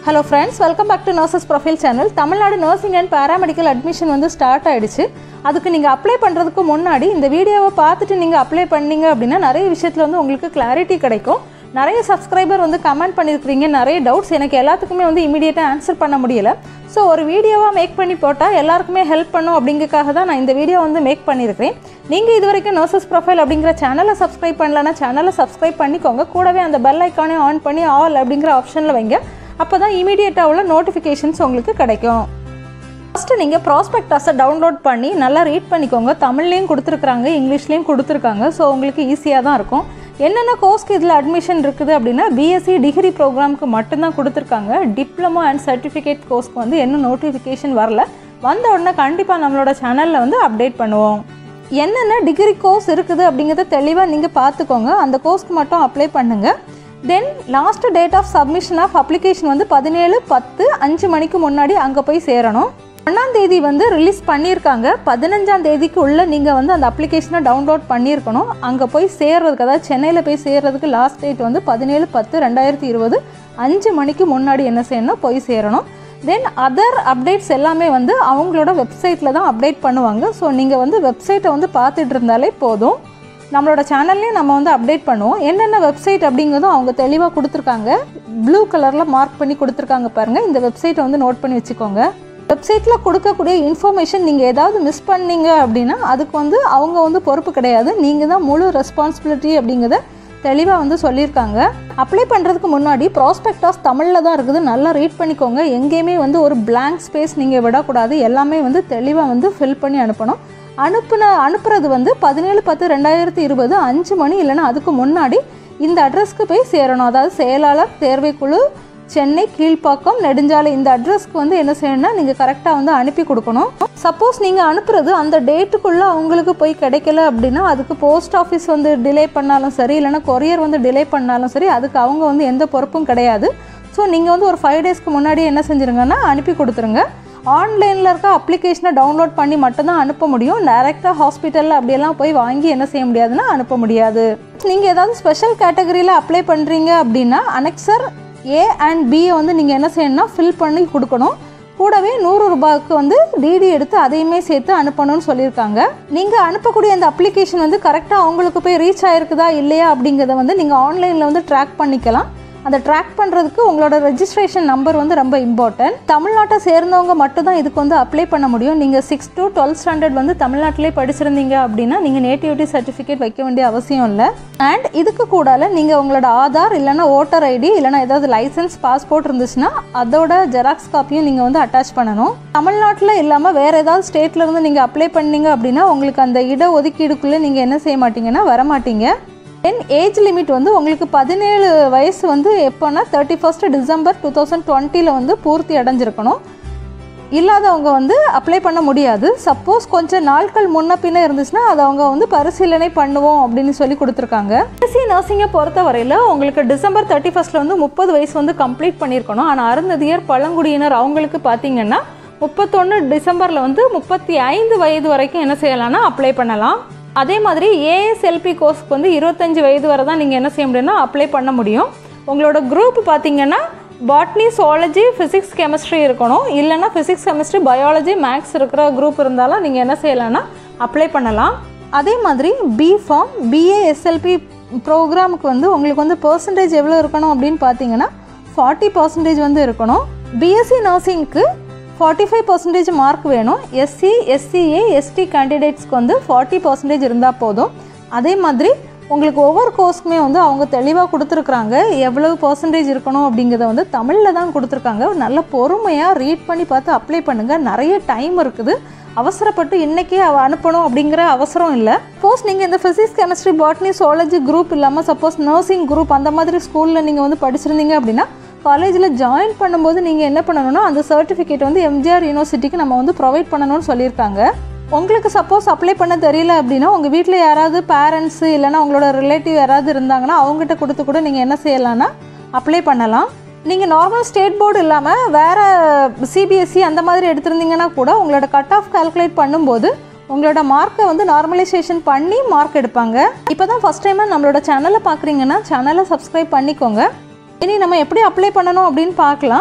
hello friends welcome back to nurses profile channel Tamil Nadu nursing and paramedical admission வந்து start ஆயிடுச்சு அதுக்கு நீங்கள் apply பண்ணுறதுக்கு முன்னாடி இந்த வீடியோவை பார்த்துட்டு நீங்கள் அப்ளை பண்ணீங்க அப்படின்னா நிறைய விஷயத்தில் வந்து உங்களுக்கு கிளாரிட்டி கிடைக்கும் நிறைய சப்ஸ்கிரைபர் வந்து கமெண்ட் பண்ணியிருக்கிறீங்க நிறைய டவுட்ஸ் எனக்கு எல்லாத்துக்குமே வந்து இமீடியட்டாக ஆன்சர் பண்ண முடியல ஸோ ஒரு வீடியோவாக மேக் பண்ணி போட்டால் எல்லாருக்குமே ஹெல்ப் பண்ணும் அப்படிங்கறதுக்காக தான் நான் இந்த வீடியோ வந்து மேக் பண்ணியிருக்கிறேன் நீங்கள் இது வரைக்கும் நர்சஸ் ப்ரொஃபைல் அப்படிங்கிற சேனலை சப்ஸ்கிரைப் பண்ணலன்னா சேனலை சப்ஸ்கிரைப் பண்ணிக்கோங்க கூடவே அந்த பெல் ஐக்கானே ஆன் பண்ணி ஆல் அப்படிங்கிற ஆப்ஷனில் வைங்க அப்போ தான் இமீடியட்டாக உள்ள நோட்டிஃபிகேஷன்ஸ் உங்களுக்கு கிடைக்கும் ஃபஸ்ட்டு நீங்கள் ப்ராஸ்பெக்டாஸை டவுன்லோட் பண்ணி நல்லா ரீட் பண்ணிக்கோங்க தமிழ்லேயும் கொடுத்துருக்குறாங்க இங்கிலீஷ்லேயும் கொடுத்துருக்காங்க ஸோ உங்களுக்கு ஈஸியாக தான் இருக்கும் என்னென்ன கோர்ஸ்க்கு இதில் அட்மிஷன் இருக்குது அப்படின்னா பிஎஸ்சி டிகிரி ப்ரோக்ராமுக்கு மட்டும்தான் கொடுத்துருக்காங்க டிப்ளமோ அண்ட் சர்டிஃபிகேட் கோர்ஸ்க்கு வந்து என்ன நோட்டிஃபிகேஷன் வரல வந்த உடனே கண்டிப்பாக நம்மளோட சேனலில் வந்து அப்டேட் பண்ணுவோம் என்னென்ன டிகிரி கோர்ஸ் இருக்குது அப்படிங்கிறத தெளிவாக நீங்கள் பார்த்துக்கோங்க அந்த கோர்ஸ்க்கு மட்டும் அப்ளை பண்ணுங்கள் then last date of submission of application வந்து பதினேழு பத்து அஞ்சு மணிக்கு முன்னாடி அங்கே போய் சேரணும் ஒன்றாம் தேதி வந்து ரிலீஸ் பண்ணியிருக்காங்க பதினஞ்சாம் தேதிக்கு உள்ள நீங்கள் வந்து அந்த அப்ளிகேஷனை டவுன்லோட் பண்ணியிருக்கணும் அங்கே போய் சேர்றதுக்கு அதாவது சென்னையில் போய் சேர்றதுக்கு லாஸ்ட் டேட் வந்து பதினேழு பத்து ரெண்டாயிரத்தி இருபது அஞ்சு மணிக்கு முன்னாடி என்ன செய்யணும் போய் சேரணும் தென் அதர் அப்டேட்ஸ் எல்லாமே வந்து அவங்களோட வெப்சைட்டில் தான் அப்டேட் பண்ணுவாங்க ஸோ நீங்கள் வந்து வெப்சைட்டை வந்து பார்த்துட்டு இருந்தாலே போதும் நம்மளோட சேனல்லையும் நம்ம வந்து அப்டேட் பண்ணுவோம் என்னென்ன வெப்சைட் அப்படிங்கிறதும் அவங்க தெளிவாக கொடுத்துருக்காங்க ப்ளூ கலரில் மார்க் பண்ணி கொடுத்துருக்காங்க பாருங்கள் இந்த வெப்சைட்டை வந்து நோட் பண்ணி வச்சுக்கோங்க வெப்சைட்டில் கொடுக்கக்கூடிய இன்ஃபர்மேஷன் நீங்கள் ஏதாவது மிஸ் பண்ணீங்க அப்படின்னா அதுக்கு வந்து அவங்க வந்து பொறுப்பு கிடையாது நீங்கள் தான் முழு ரெஸ்பான்சிபிலிட்டி அப்படிங்கிறத தெளிவாக வந்து சொல்லியிருக்காங்க அப்ளை பண்ணுறதுக்கு முன்னாடி ப்ராஸ்பெக்டாஸ் தமிழில் தான் இருக்குது நல்லா ரீட் பண்ணிக்கோங்க எங்கேயுமே வந்து ஒரு blank ஸ்பேஸ் நீங்கள் விடக்கூடாது எல்லாமே வந்து தெளிவாக வந்து ஃபில் பண்ணி அனுப்பணும் அனுப்புன அனுப்புறது வந்து பதினேழு பத்து ரெண்டாயிரத்தி இருபது அஞ்சு மணி இல்லைன்னா அதுக்கு முன்னாடி இந்த அட்ரஸ்க்கு போய் சேரணும் அதாவது செயலாளர் தேர்வைக்குழு சென்னை கீழ்ப்பாக்கம் நெடுஞ்சாலை இந்த அட்ரஸ்க்கு வந்து என்ன செய்யணும்னா நீங்கள் கரெக்டாக வந்து அனுப்பி கொடுக்கணும் சப்போஸ் நீங்கள் அனுப்புறது அந்த டேட்டுக்குள்ளே அவங்களுக்கு போய் கிடைக்கல அப்படின்னா அதுக்கு போஸ்ட் ஆஃபீஸ் வந்து டிலே பண்ணாலும் சரி இல்லைன்னா கொரியர் வந்து டிலே பண்ணாலும் சரி அதுக்கு அவங்க வந்து எந்த பொறுப்பும் கிடையாது ஸோ நீங்கள் வந்து ஒரு ஃபைவ் டேஸ்க்கு முன்னாடி என்ன செஞ்சுருங்கன்னா அனுப்பி கொடுத்துருங்க ஆன்லைனில் இருக்க அப்ளிகேஷனை டவுன்லோட் பண்ணி மட்டும்தான் அனுப்ப முடியும் டைரெக்டாக ஹாஸ்பிட்டலில் அப்படியெல்லாம் போய் வாங்கி என்ன செய்ய முடியாதுன்னா அனுப்ப முடியாது நீங்கள் ஏதாவது ஸ்பெஷல் கேட்டகரியில் அப்ளை பண்ணுறீங்க அப்படின்னா அனெக்சர் ஏ அண்ட் பியை வந்து நீங்கள் என்ன செய்யணும்னா ஃபில் பண்ணி கொடுக்கணும் கூடவே நூறு ரூபாய்க்கு வந்து டிடி எடுத்து அதையுமே சேர்த்து அனுப்பணும்னு சொல்லியிருக்காங்க நீங்கள் அனுப்பக்கூடிய அந்த அப்ளிகேஷன் வந்து கரெக்டாக அவங்களுக்கு போய் ரீச் ஆயிருக்குதா இல்லையா அப்படிங்கிறத வந்து நீங்கள் ஆன்லைனில் வந்து ட்ராக் பண்ணிக்கலாம் அந்த ட்ராக் பண்ணுறதுக்கு உங்களோட ரெஜிஸ்ட்ரேஷன் நம்பர் வந்து ரொம்ப இம்பார்ட்டன்ட் தமிழ்நாட்டை சேர்ந்தவங்க மட்டும் தான் இதுக்கு வந்து அப்ளை பண்ண முடியும் நீங்கள் சிக்ஸ் to 12th ஸ்டாண்டர்ட் வந்து தமிழ்நாட்டிலே படிச்சிருந்தீங்க அப்படின்னா நீங்கள் நேட்டிவிட்டி சர்டிஃபிகேட் வைக்க வேண்டிய அவசியம் இல்லை அண்ட் இதுக்கு கூடால நீங்கள் உங்களோட ஆதார் இல்லைன்னா ஓட்டர் ஐடி இல்லைன்னா ஏதாவது லைசன்ஸ் பாஸ்போர்ட் இருந்துச்சுன்னா அதோட ஜெராக்ஸ் காப்பியும் நீங்கள் வந்து அட்டாச் பண்ணணும் தமிழ்நாட்டில் இல்லாமல் வேறு ஏதாவது ஸ்டேட்ல இருந்து நீங்கள் அப்ளை பண்ணீங்க அப்படின்னா உங்களுக்கு அந்த இட ஒதுக்கீடுக்குள்ளே நீங்கள் என்ன செய்ய மாட்டீங்கன்னா வரமாட்டீங்க தென் ஏஜ் லிமிட் வந்து உங்களுக்கு பதினேழு வயசு வந்து எப்போனா thirty first December two thousand டுவெண்ட்டியில் வந்து பூர்த்தி அடைஞ்சிருக்கணும் இல்லாதவங்க வந்து அப்ளை பண்ண முடியாது சப்போஸ் கொஞ்சம் நாட்கள் முன்ன பின்ன இருந்துச்சுன்னா அதை அவங்க வந்து பரிசீலனை பண்ணுவோம் அப்படின்னு சொல்லி கொடுத்துருக்காங்க பிஎஸ்சி நர்சிங்கை பொறுத்த வரையில் உங்களுக்கு டிசம்பர் தேர்ட்டி ஃபஸ்ட்டில் வந்து முப்பது வயசு வந்து கம்ப்ளீட் பண்ணியிருக்கணும் ஆனால் அருந்ததியர் பழங்குடியினர் அவங்களுக்கு பார்த்தீங்கன்னா முப்பத்தொன்று டிசம்பரில் வந்து முப்பத்தி ஐந்து வயது வரைக்கும் என்ன செய்யலாம்னா அப்ளை பண்ணலாம் அதே மாதிரி ஏஎஸ்எல்பி கோர்ஸ்க்கு வந்து இருபத்தஞ்சு வயது வரை தான் நீங்கள் என்ன செய்ய முடியும்னா அப்ளை பண்ண முடியும் உங்களோட குரூப் பார்த்தீங்கன்னா பாட்னி சுவாலஜி ஃபிசிக்ஸ் கெமிஸ்ட்ரி இருக்கணும் இல்லைன்னா ஃபிசிக்ஸ் கெமிஸ்ட்ரி பயாலஜி மேக்ஸ் இருக்கிற குரூப் இருந்தாலும் நீங்கள் என்ன செய்யலாம்னா அப்ளை பண்ணலாம் அதே மாதிரி பி ஃபார்ம் பிஏஎஸ்எல்பி ப்ரோக்ராமுக்கு வந்து உங்களுக்கு வந்து பர்சன்டேஜ் எவ்வளோ இருக்கணும் அப்படின்னு பார்த்தீங்கன்னா ஃபார்ட்டி பர்சன்டேஜ் வந்து இருக்கணும் பிஎஸ்சி நர்சிங்க்கு ஃபார்ட்டி ஃபைவ் பர்சன்டேஜ் மார்க் வேணும் எஸ்சி எஸ்சிஏ எஸ்டி கேண்டிடேட்ஸ்க்கு வந்து ஃபார்ட்டி பர்சன்டேஜ் இருந்தால் போதும் அதே மாதிரி உங்களுக்கு ஒவ்வொரு கோர்ஸ்க்குமே வந்து அவங்க தெளிவாக கொடுத்துருக்குறாங்க எவ்வளவு பர்சன்டேஜ் இருக்கணும் அப்படிங்கிறத வந்து தமிழில் தான் கொடுத்துருக்காங்க நல்ல பொறுமையாக ரீட் பண்ணி பார்த்து அப்ளை பண்ணுங்கள் நிறைய டைம் இருக்குது அவசரப்பட்டு இன்றைக்கே அவ அனுப்பணும் அப்படிங்கிற அவசரம் இல்லை சப்போஸ் நீங்கள் இந்த physics chemistry botany zoology group இல்லாமல் சப்போஸ் நர்சிங் குரூப் அந்த மாதிரி ஸ்கூலில் நீங்கள் வந்து படிச்சிருந்தீங்க அப்படின்னா காலேஜில் ஜாயின் பண்ணும்போது நீங்கள் என்ன பண்ணணும்னா அந்த சர்டிஃபிகேட் வந்து எம்ஜிஆர் யூனிவர்சிட்டிக்கு நம்ம வந்து ப்ரொவைட் பண்ணணும்னு சொல்லியிருக்காங்க உங்களுக்கு சப்போஸ் அப்ளை பண்ண தெரியல அப்படின்னா உங்கள் வீட்டில் யாராவது பேரண்ட்ஸு இல்லைன்னா உங்களோட ரிலேட்டிவ் யாராவது இருந்தாங்கன்னா அவங்ககிட்ட கொடுத்து கூட நீங்கள் என்ன செய்யலாம்னா அப்ளை பண்ணலாம் நீங்கள் நார்மல் ஸ்டேட் போர்டு இல்லாமல் வேறு சிபிஎஸ்சி அந்த மாதிரி எடுத்திருந்தீங்கன்னா கூட உங்களோட கட் ஆஃப் கால்குலேட் பண்ணும்போது உங்களோட மார்க்கை வந்து நார்மலைசேஷன் பண்ணி மார்க் எடுப்பாங்க இப்போ தான் ஃபஸ்ட் டைமாக நம்மளோட சேனலை பார்க்குறீங்கன்னா சேனலை சப்ஸ்கிரைப் பண்ணிக்கோங்க இனி நம்ம எப்படி அப்ளை பண்ணணும் அப்படின்னு பார்க்கலாம்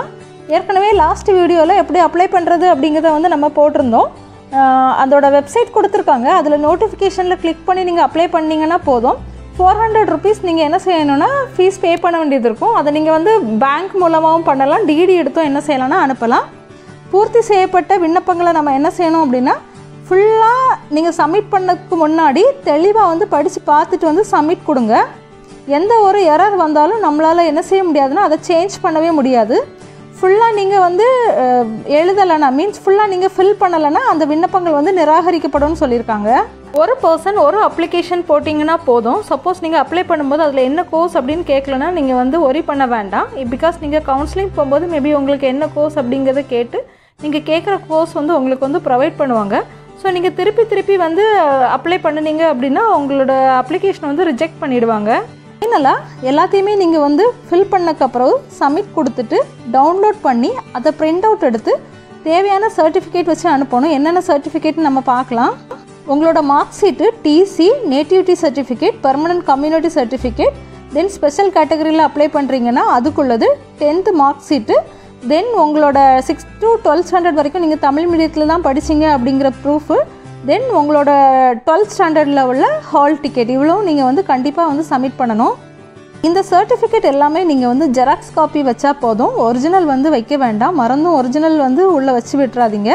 ஏற்கனவே லாஸ்ட் வீடியோவில் எப்படி அப்ளை பண்ணுறது அப்படிங்கிறத வந்து நம்ம போட்டிருந்தோம் ஆஹ் அதோட வெப்சைட் கொடுத்துருக்காங்க அதில் நோட்டிஃபிகேஷனில் கிளிக் பண்ணி நீங்கள் அப்ளை பண்ணீங்கன்னா போதும் ஃபோர் ஹண்ட்ரட் ருபீஸ் நீங்கள் என்ன செய்யணும்னா ஃபீஸ் பே பண்ண வேண்டியது இருக்கும் அதை நீங்கள் வந்து பேங்க் மூலமாகவும் பண்ணலாம் டிடி எடுத்தும் என்ன செய்யலாம்னா அனுப்பலாம் பூர்த்தி செய்யப்பட்ட விண்ணப்பங்களை நம்ம என்ன செய்யணும் அப்படின்னா ஃபுல்லாக நீங்கள் சப்மிட் பண்ணதுக்கு முன்னாடி தெளிவாக வந்து படித்து பார்த்துட்டு வந்து சப்மிட் கொடுங்க எந்த ஒரு எரர் வந்தாலும் நம்மளால் என்ன செய்ய முடியாதுன்னா அதை சேஞ்ச் பண்ணவே முடியாது ஃபுல்லாக நீங்கள் வந்து அஹ், எழுதலைன்னா மீன்ஸ் ஃபுல்லாக நீங்கள் ஃபில் பண்ணலைன்னா அந்த விண்ணப்பங்கள் வந்து நிராகரிக்கப்படும்னு சொல்லியிருக்காங்க ஒரு பர்சன் ஒரு அப்ளிகேஷன் போட்டிங்கன்னா போதும் சப்போஸ் நீங்கள் அப்ளை பண்ணும்போது அதில் என்ன கோர்ஸ் அப்படின்னு கேட்கலன்னா நீங்கள் வந்து ஒரி பண்ண வேண்டாம் பிகாஸ் நீங்கள் கவுன்சிலிங் போகும்போது மேபி உங்களுக்கு என்ன கோர்ஸ் அப்படிங்கிறத கேட்டு நீங்கள் கேட்குற கோர்ஸ் வந்து உங்களுக்கு வந்து ப்ரொவைட் பண்ணுவாங்க ஸோ நீங்கள் திருப்பி திருப்பி வந்து அப்ளை பண்ணுனீங்க அப்படின்னா உங்களோட அப்ளிகேஷனை வந்து ரிஜெக்ட் பண்ணிடுவாங்க ஃபைனலாக எல்லாத்தையுமே நீங்கள் வந்து ஃபில் பண்ணக்கப்புறம் சப்மிட் கொடுத்துட்டு டவுன்லோட் பண்ணி அதை பிரிண்ட் அவுட் எடுத்து தேவையான சர்டிஃபிகேட் வச்சு அனுப்பணும் என்னென்ன சர்டிஃபிகேட் நம்ம பார்க்கலாம் உங்களோட mark sheet TC nativity certificate permanent community certificate then special கேட்டகரியில் அப்ளை பண்ணுறீங்கன்னா அதுக்குள்ளது டென்த்து மார்க் ஷீட்டு தென் உங்களோட சிக்ஸ் டு டுவெல்த் ஸ்டாண்டர்ட் வரைக்கும் நீங்கள் தமிழ் மீடியத்தில் தான் படிச்சீங்க அப்படிங்கிற ப்ரூஃபு தென் உங்களோட டுவெல்த் ஸ்டாண்டர்டில் உள்ள ஹால் டிக்கெட் இவ்வளவும் நீங்கள் வந்து கண்டிப்பாக வந்து சப்மிட் பண்ணணும் இந்த சர்டிஃபிகேட் எல்லாமே நீங்கள் வந்து ஜெராக்ஸ் காப்பி வச்சா போதும் ஒரிஜினல் வந்து வைக்க வேண்டாம் மறந்தும் ஒரிஜினல் வந்து உள்ளே வச்சு விட்டுறாதீங்க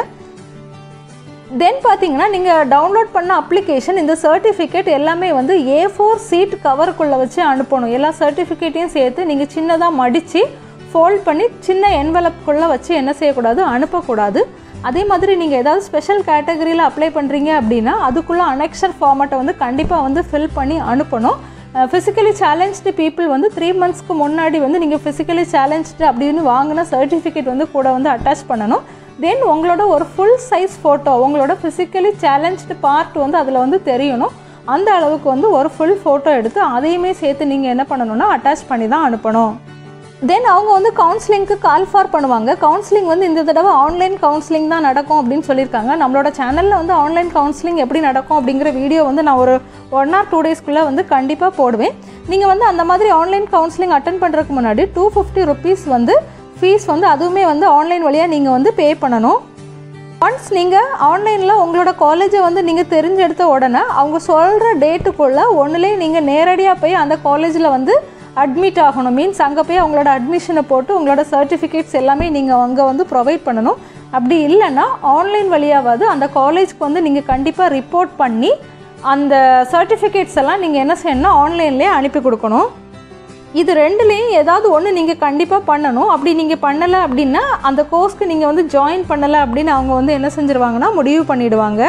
தென் பார்த்தீங்கன்னா நீங்கள் டவுன்லோட் பண்ண அப்ளிகேஷன் இந்த சர்டிஃபிகேட் எல்லாமே வந்து ஏ ஃபோர் சீட் கவருக்குள்ளே வச்சு அனுப்பணும் எல்லா சர்டிஃபிகேட்டையும் சேர்த்து நீங்கள் சின்னதாக மடித்து ஃபோல்ட் பண்ணி சின்ன என்வலப்குள்ளே வச்சு என்ன செய்யக்கூடாது அனுப்பக்கூடாது அதே மாதிரி நீங்கள் ஏதாவது ஸ்பெஷல் கேட்டகரியில் அப்ளை பண்ணுறீங்க அப்படின்னா அதுக்குள்ளே அனெக்ஷர் ஃபார்மேட்டை வந்து கண்டிப்பாக வந்து ஃபில் பண்ணி அனுப்பணும் ஃபிசிக்கலி சேலഞ്ച്டு பீப்புள் வந்து த்ரீ மந்த்ஸ்க்கு முன்னாடி வந்து நீங்கள் ஃபிசிக்கலி சேலഞ്ച്டு அப்படின்னு வாங்கின சர்டிஃபிகேட் வந்து கூட வந்து அட்டாச் பண்ணணும் தென் உங்களோட ஒரு ஃபுல் சைஸ் ஃபோட்டோ உங்களோட ஃபிசிக்கலி சேலഞ്ച്டு பார்ட் வந்து அதில் வந்து தெரியணும் அந்த அளவுக்கு வந்து ஒரு ஃபுல் ஃபோட்டோ எடுத்து அதையுமே சேர்த்து நீங்கள் என்ன பண்ணணும்னா அட்டாச் பண்ணி தான் அனுப்பணும் தென் அவங்க வந்து கவுன்சிலிங்க்கு கால் ஃபார் பண்ணுவாங்க கவுன்சிலிங் வந்து இந்த தடவை ஆன்லைன் கவுன்சிலிங் தான் நடக்கும் அப்படின்னு சொல்லியிருக்காங்க நம்மளோட சேனலில் வந்து ஆன்லைன் கவுன்சிலிங் எப்படி நடக்கும் அப்படிங்கிற வீடியோ வந்து நான் ஒரு ஒன் ஆர் டூ டேஸ்க்குள்ளே வந்து கண்டிப்பாக போடுவேன் நீங்கள் வந்து அந்த மாதிரி ஆன்லைன் கவுன்சிலிங் அட்டன் பண்ணுறதுக்கு முன்னாடி டூ ஃபிஃப்டி ருபீஸ் வந்து ஃபீஸ் வந்து அதுவுமே வந்து ஆன்லைன் வழியாக நீங்கள் வந்து பே பண்ணணும் ஒன்ஸ் நீங்கள் ஆன்லைனில் உங்களோட காலேஜை வந்து நீங்கள் தெரிஞ்செடுத்த உடனே அவங்க சொல்கிற டேட்டுக்குள்ளே ஒன்றுலேயே நீங்கள் நேரடியாக போய் அந்த காலேஜில் வந்து அட்மிட் ஆகணும் மீன்ஸ் அங்கே போய் அவங்களோட அட்மிஷனை போட்டு உங்களோட சர்டிஃபிகேட்ஸ் எல்லாமே நீங்கள் அங்கே வந்து ப்ரொவைட் பண்ணணும் அப்படி இல்லைன்னா ஆன்லைன் வழியாவது அந்த காலேஜ்க்கு வந்து நீங்கள் கண்டிப்பாக ரிப்போர்ட் பண்ணி அந்த சர்டிஃபிகேட்ஸ் எல்லாம் நீங்கள் என்ன செய்யணும்னா ஆன்லைன்லேயே அனுப்பி கொடுக்கணும் இது ரெண்டுலேயும் ஏதாவது ஒன்று நீங்கள் கண்டிப்பாக பண்ணணும் அப்படி நீங்கள் பண்ணலை அப்படின்னா அந்த கோர்ஸ்க்கு நீங்கள் வந்து ஜாயின் பண்ணலை அப்படின்னு அவங்க வந்து என்ன செஞ்சுருவாங்கன்னா முடிவு பண்ணிடுவாங்க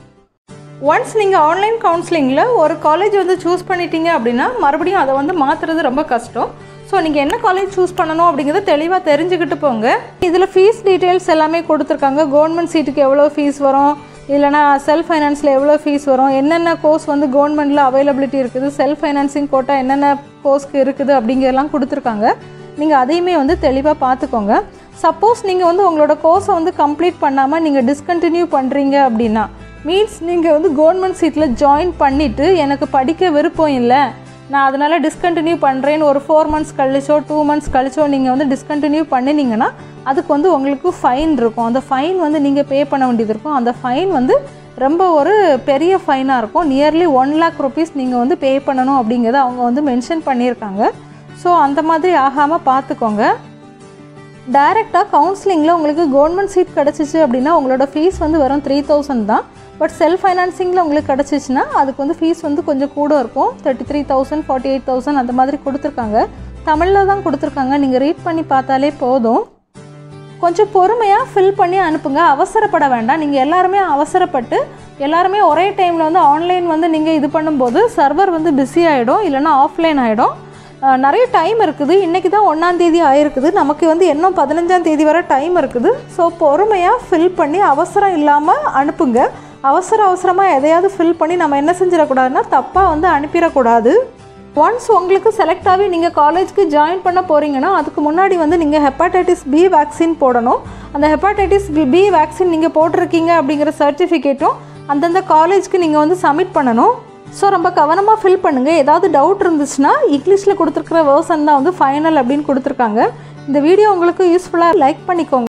ஒன்ஸ் நீங்கள் ஆன்லைன் கவுன்சிலிங்கில் ஒரு காலேஜ் வந்து சூஸ் பண்ணிட்டீங்க அப்படின்னா மறுபடியும் அதை வந்து மாற்றுறது ரொம்ப கஷ்டம் ஸோ நீங்கள் என்ன காலேஜ் சூஸ் பண்ணணும் அப்படிங்கிறத தெளிவாக தெரிஞ்சுக்கிட்டு போங்க இதில் ஃபீஸ் டீட்டெயில்ஸ் எல்லாமே கொடுத்துருக்காங்க கவர்மெண்ட் சீட்டுக்கு எவ்வளோ ஃபீஸ் வரும் இல்லைனா செல்ஃப் ஃபைனான்ஸில் எவ்வளோ ஃபீஸ் வரும் என்னென்ன கோர்ஸ் வந்து கவர்மெண்ட்டில் அவைலபிலிட்டி இருக்குது செல்ஃப் ஃபைனான்சிங் கோட்டா என்னென்ன கோர்ஸ்க்கு இருக்குது அப்படிங்கிறதெல்லாம் கொடுத்துருக்காங்க நீங்கள் அதையுமே வந்து தெளிவாக பார்த்துக்கோங்க சப்போஸ் நீங்கள் வந்து உங்களோட கோர்ஸை வந்து கம்ப்ளீட் பண்ணாமல் நீங்கள் டிஸ்கண்டினியூ பண்ணுறீங்க அப்படின்னா மீன்ஸ் நீங்கள் வந்து கவர்மெண்ட் சீட்டில் ஜாயின் பண்ணிவிட்டு எனக்கு படிக்க விருப்பம் இல்லை நான் அதனால் டிஸ்கண்டினியூ பண்ணுறேன்னு ஒரு ஃபோர் மந்த்ஸ் கழிச்சோ டூ மந்த்ஸ் கழிச்சோ நீங்கள் வந்து டிஸ்கண்டினியூ பண்ணினீங்கன்னா அதுக்கு வந்து உங்களுக்கு ஃபைன் இருக்கும் அந்த ஃபைன் வந்து நீங்கள் பே பண்ண வேண்டியது இருக்கும் அந்த ஃபைன் வந்து ரொம்ப ஒரு பெரிய ஃபைனாக இருக்கும் நியர்லி ஒன் லேக் ருபீஸ் நீங்கள் வந்து பே பண்ணணும் அப்படிங்கிறத அவங்க வந்து மென்ஷன் பண்ணியிருக்காங்க ஸோ அந்த மாதிரி ஆகாமல் பார்த்துக்கோங்க டைரெக்டாக கவுன்சிலிங்கில் உங்களுக்கு கவர்மெண்ட் சீட் கிடச்சிச்சு அப்படின்னா உங்களோட ஃபீஸ் வந்து வெறும் த்ரீ தௌசண்ட் தான் பட் செல்ஃப் ஃபைனான்சிங்கில் உங்களுக்கு கிடச்சிச்சின்னா அதுக்கு வந்து ஃபீஸ் வந்து கொஞ்சம் கூட இருக்கும் thirty three thousand forty eight thousand அந்த மாதிரி கொடுத்துருக்காங்க தமிழில் தான் கொடுத்துருக்காங்க நீங்கள் ரீட் பண்ணி பார்த்தாலே போதும் கொஞ்சம் பொறுமையாக ஃபில் பண்ணி அனுப்புங்க அவசரப்பட வேண்டாம் நீங்கள் எல்லாருமே அவசரப்பட்டு எல்லாருமே ஒரே டைமில் வந்து ஆன்லைன் வந்து நீங்கள் இது பண்ணும்போது சர்வர் வந்து பிஸி ஆகிடும் இல்லைன்னா ஆஃப்லைன் ஆகிடும் அஹ் நிறைய டைம் இருக்குது இன்றைக்கி தான் ஒன்றாந்தேதி ஆயிருக்குது நமக்கு வந்து இன்னும் பதினஞ்சாம் தேதி வரை டைம் இருக்குது ஸோ பொறுமையாக ஃபில் பண்ணி அவசரம் இல்லாமல் அனுப்புங்க அவசர அவசரமாக எதையாவது ஃபில் பண்ணி நம்ம என்ன செஞ்சிடக்கூடாதுன்னா தப்பாக வந்து அனுப்பிடக்கூடாது ஒன்ஸ் உங்களுக்கு செலக்ட் ஆகி நீங்கள் காலேஜ்க்கு ஜாயின் பண்ண போகிறீங்கன்னா அதுக்கு முன்னாடி வந்து நீங்கள் ஹெப்பாடைட்டிஸ் பி வேக்சின் போடணும் அந்த ஹெப்பாடைட்டிஸ் பி பி வேக்சின் நீங்கள் போட்டிருக்கீங்க அப்படிங்கிற சர்டிஃபிகேட்டும் அந்தந்த காலேஜ்க்கு நீங்கள் வந்து சப்மிட் பண்ணணும் ஸோ ரொம்ப கவனமாக ஃபில் பண்ணுங்கள் ஏதாவது டவுட் இருந்துச்சுன்னா இங்கிலீஷில் கொடுத்துருக்குற வேர்சன் தான் வந்து ஃபைனல் அப்படின்னு கொடுத்துருக்காங்க இந்த வீடியோ உங்களுக்கு யூஸ்ஃபுல்லாக லைக் பண்ணிக்கோங்க